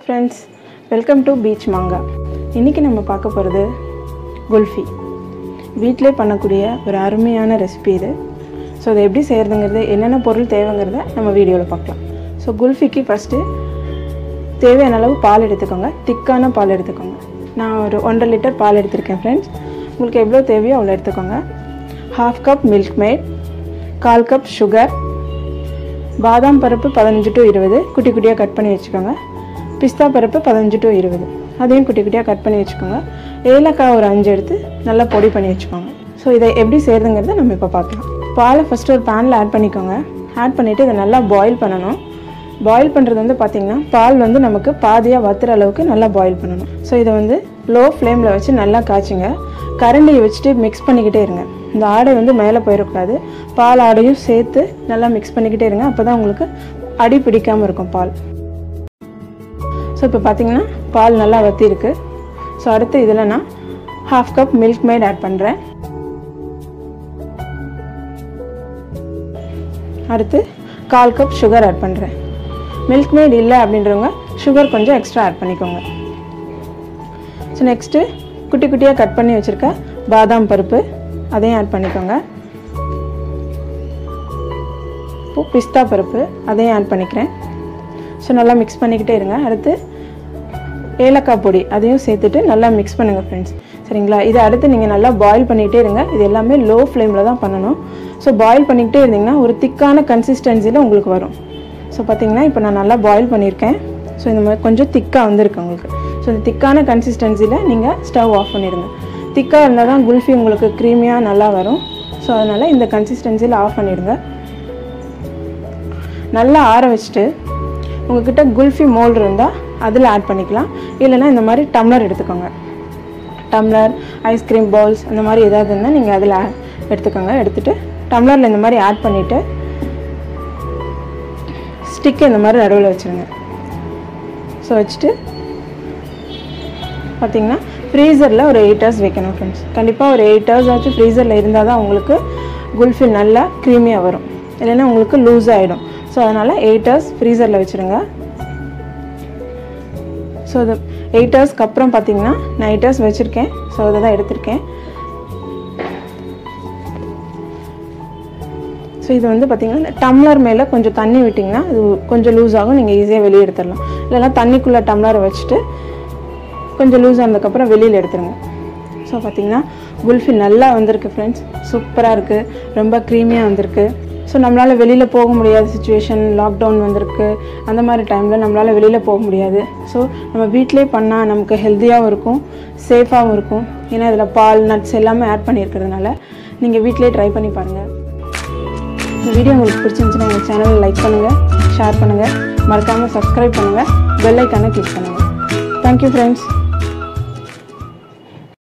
friends welcome to beach மாங்கா இன்றைக்கி நம்ம பார்க்க போகிறது குல்ஃபி வீட்டிலே பண்ணக்கூடிய ஒரு அருமையான ரெசிபி இது ஸோ அதை எப்படி செய்கிறதுங்கிறது என்னென்ன பொருள் தேவைங்கிறத நம்ம வீடியோவில் பார்க்கலாம் ஸோ குல்ஃபிக்கு ஃபஸ்ட்டு தேவையான அளவு பால் எடுத்துக்கோங்க திக்கான பால் எடுத்துக்கோங்க நான் ஒரு ஒன்றரை லிட்டர் பால் எடுத்திருக்கேன் ஃப்ரெண்ட்ஸ் உங்களுக்கு எவ்வளோ தேவையோ அவ்வளோ எடுத்துக்கோங்க ஹாஃப் கப் மில்க் மேட் கால் கப் சுகர் பாதாம் பருப்பு பதினஞ்சு டு இருபது குட்டி குட்டியாக கட் பண்ணி வச்சுக்கோங்க பிஸ்தா பருப்பு பதினஞ்சு டு இருபது அதையும் குட்டி குட்டியாக கட் பண்ணி வச்சுக்கோங்க ஏலக்காய் ஒரு அஞ்சு எடுத்து நல்லா பொடி பண்ணி வச்சுக்கோங்க ஸோ இதை எப்படி செய்கிறதுங்கிறத நம்ம இப்போ பார்க்கலாம் பாலை ஃபஸ்ட்டு ஒரு பேனில் ஆட் பண்ணிக்கோங்க ஆட் பண்ணிவிட்டு இதை நல்லா பாயில் பண்ணணும் பாயில் பண்ணுறது வந்து பார்த்திங்கன்னா பால் வந்து நமக்கு பாதியாக வத்துற அளவுக்கு நல்லா பாயில் பண்ணணும் ஸோ இதை வந்து லோ ஃப்ளேமில் வச்சு நல்லா காய்ச்சுங்க கரண்டியை வச்சுட்டு மிக்ஸ் பண்ணிக்கிட்டே இருங்க இந்த ஆடை வந்து மேலே போயிடக்கூடாது பால் ஆடையும் சேர்த்து நல்லா மிக்ஸ் பண்ணிக்கிட்டே இருங்க அப்போ தான் உங்களுக்கு அடி பிடிக்காமல் இருக்கும் பால் ஸோ இப்போ பார்த்தீங்கன்னா பால் நல்லா வத்திருக்கு ஸோ அடுத்து இதில் நான் half cup Milkmaid add பண்ணுறேன் அடுத்து கால் கப் சுகர் ஆட் பண்ணுறேன் மில்க் மேட் இல்லை அப்படின்றவங்க சுகர் கொஞ்சம் எக்ஸ்ட்ரா ஆட் பண்ணிக்கோங்க ஸோ நெக்ஸ்ட்டு குட்டி குட்டியாக கட் பண்ணி வச்சுருக்க பாதாம் பருப்பு அதையும் ஆட் பண்ணிக்கோங்க இப்போ பிஸ்தா பருப்பு அதையும் ஆட் பண்ணிக்கிறேன் ஸோ நல்லா மிக்ஸ் பண்ணிக்கிட்டே இருங்க அடுத்து ஏலக்காய் பொடி அதையும் சேர்த்துட்டு நல்லா மிக்ஸ் பண்ணுங்கள் ஃப்ரெண்ட்ஸ் சரிங்களா இதை அடுத்து நீங்கள் நல்லா பாயில் பண்ணிகிட்டே இருங்க இது எல்லாமே லோ ஃப்ளேமில் தான் பண்ணணும் ஸோ பாயில் பண்ணிக்கிட்டே இருந்தீங்கன்னா ஒரு திக்கான கன்சிஸ்டன்சியில் உங்களுக்கு வரும் ஸோ பார்த்தீங்கன்னா இப்போ நான் நல்லா பாயில் பண்ணியிருக்கேன் ஸோ இந்த மாதிரி கொஞ்சம் திக்காக வந்திருக்கு உங்களுக்கு ஸோ இந்த திக்கான கன்சிஸ்டன்சியில் நீங்கள் ஸ்டவ் ஆஃப் பண்ணிடுங்க திக்காக இருந்தால் தான் குல்ஃபி உங்களுக்கு க்ரீமியாக நல்லா வரும் ஸோ அதனால் இந்த கன்சிஸ்டன்சியில் ஆஃப் பண்ணிடுங்க நல்லா ஆற வச்சுட்டு உங்ககிட்ட குல்ஃபி மோல்டு இருந்தால் அதில் ஆட் பண்ணிக்கலாம் இல்லைனா இந்த மாதிரி டம்ளர் எடுத்துக்கோங்க டம்ளர் ஐஸ்கிரீம் பவுல்ஸ் அந்த மாதிரி ஏதாவது இருந்தால் நீங்கள் அதில் எடுத்துக்கோங்க எடுத்துகிட்டு டம்ளரில் இந்த மாதிரி ஆட் பண்ணிவிட்டு ஸ்டிக்கு இந்த மாதிரி நடுவில் வச்சுருங்க ஸோ வச்சுட்டு பார்த்தீங்கன்னா ஃப்ரீசரில் ஒரு எயிட் ஹவர்ஸ் வைக்கணும் ஃப்ரெண்ட்ஸ் கண்டிப்பாக ஒரு எயிட் ஹவர்ஸ் ஆச்சும் ஃப்ரீசரில் இருந்தால் தான் உங்களுக்கு குல்ஃபி நல்லா க்ரீமியாக வரும் இல்லைன்னா உங்களுக்கு லூஸ் ஆகிடும் ஸோ அதனால் எயிட் ஹவர்ஸ் ஃப்ரீசரில் வச்சுருங்க ஸோ அது எயிட் ஹவர்ஸ்க்கு அப்புறம் பார்த்தீங்கன்னா நான் எயிட் ஹவர்ஸ் வச்சுருக்கேன் ஸோ அதை தான் எடுத்திருக்கேன் ஸோ இது வந்து பார்த்திங்கன்னா டம்ளர் மேலே கொஞ்சம் தண்ணி விட்டிங்கன்னா இது கொஞ்சம் லூஸ் ஆகும் நீங்கள் ஈஸியாக வெளியே எடுத்துடலாம் இல்லைனா தண்ணிக்குள்ளே டம்ளரை வச்சுட்டு கொஞ்சம் லூஸ் ஆனதுக்கப்புறம் வெளியில் எடுத்துருங்க ஸோ பார்த்திங்கன்னா குல்ஃபி நல்லா வந்திருக்கு ஃப்ரெண்ட்ஸ் சூப்பராக இருக்குது ரொம்ப க்ரீமியாக வந்திருக்கு ஸோ நம்மளால் வெளியில் போக முடியாத சுச்சுவேஷன் லாக்டவுன் வந்திருக்கு அந்த மாதிரி டைமில் நம்மளால் வெளியில் போக முடியாது ஸோ நம்ம வீட்டிலே பண்ணால் நமக்கு ஹெல்த்தியாகவும் இருக்கும் சேஃபாகவும் இருக்கும் ஏன்னா இதில் பால் நட்ஸ் எல்லாமே ஆட் பண்ணியிருக்கிறதுனால நீங்கள் வீட்டிலே ட்ரை பண்ணி பாருங்கள் இந்த வீடியோ உங்களுக்கு பிடிச்சிருந்துச்சுன்னா எங்கள் சேனலை லைக் பண்ணுங்கள் ஷேர் பண்ணுங்கள் மறக்காமல் சப்ஸ்கிரைப் பண்ணுங்கள் பெல் ஐக்கானை கிளிக் பண்ணுங்கள் தேங்க்யூ ஃப்ரெண்ட்ஸ்